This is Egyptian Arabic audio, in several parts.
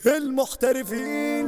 المحترفين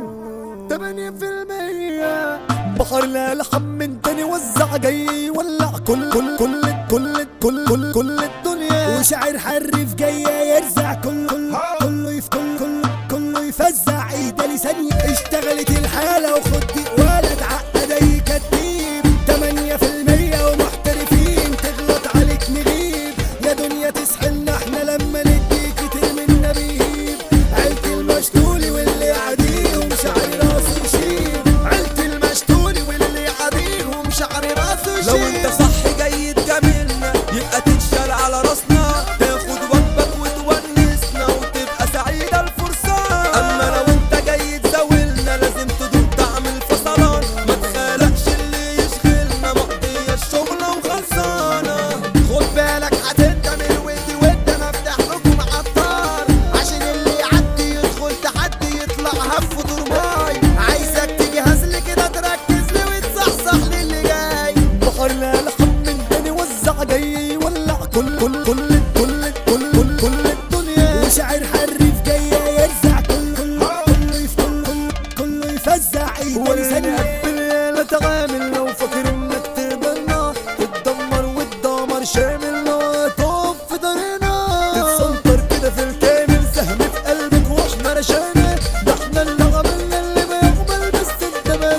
8% بحر لا لحم من تاني وزع جاي يولع كل كل كل كل كل كل كل الدنيا وشاعر حرف جاية يرزع كل كل كله يف كل كل كله يفزع ايده لثانية اشتغلت الحالة وخد ولا تعقد اي كتيب تمانية في المية ومحترفين تغلط عليك نغيب يا دنيا تسحلنا احنا لما ندي كتير منا بيهيب عيلة المشتولي واللي عاديهم شعر راسه يشيب عيلة المشتولي واللي عاديهم شعر راسه يشيب لو انت صح جاي تجاملنا يبقى تتشال على راسنا تاخد وجبك وتونسنا وتبقى سعيدة الفرصة اما لو انت جاي تزاولنا لازم تدوق طعم الفصلان ما تخالقش اللي يشغلنا مقضية الشغلة وخلصانة خد بالك هتندم الود ود انا افتح لكم عطار عشان اللي يعدي يدخل تحدي يطلع هف ودور ماي عايزك تجهز لي كده تركز لي وتصحصح للي جاي بحر لا لحم من تاني وزع جاي يولع كل كل كل كل كل كل كل الدنيا وشاعر حرف جاية يرزع كل كل كله يف كل كل كله يفزع ايده وانا لثانية قبل لا تعامل لو فاكر انك تقبلنا تتدمر والدمر شامل تقف في طريقنا تتسنطر كده في الكامل سهم في قلبك واحنا رشانا ده احنا اللي عملنا اللي ما يقبل بس انت ما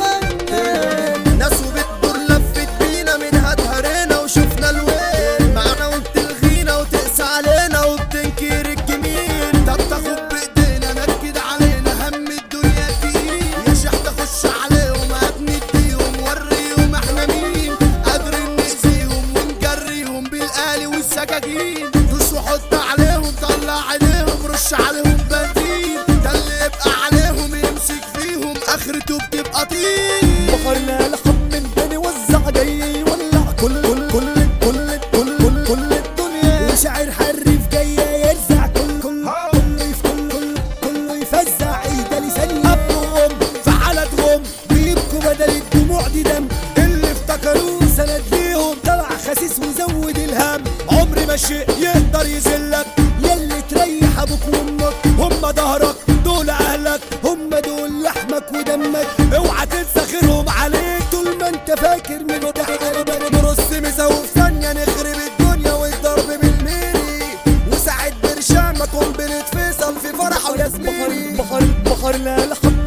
زربنا ناس وبتدور لفت بينا منها اتهرينا وشفنا الويل معانا وبتلغينا وتقسى علينا وبتنكر الجميل طب تاخد بايدينا نكد علينا هم الدنيا تقيل يا شيخ تخش عليهم هتنديهم وريهم احنا مين قادرين نأذيهم ونجريهم بالآلي والسكاكين دوس وحط عليهم طلع عليهم رش عليهم بنزين ده اللي يبقى عليهم يمسك فيهم اخرته بتبقى طين بحر لا لحم من تاني وزع جاي يولع كل كل كل كل كل كل كل الدنيا وشاعر حرف جاية يرزع كل كل كله يف كل كل كله يفزع ايده لثانية ابوهم في حالتهم بيبكوا بدل الدموع دي دم اللي افتكروه سند ليهم طلع خسيس وزود الهم عمر ما شيء يقدر يذلك يلي تريح ابوك وامك هم ظهرك دول اهلك هم دول لحمك ودمك اوعى تنسى خيرهم عليك طول ما انت فاكر من تحت نرص مساوي في ثانية نخرب الدنيا والضرب بالميري وساعد برشام اكون بنت فيصل في فرح بحر وياسميني بحر بحر لا لحم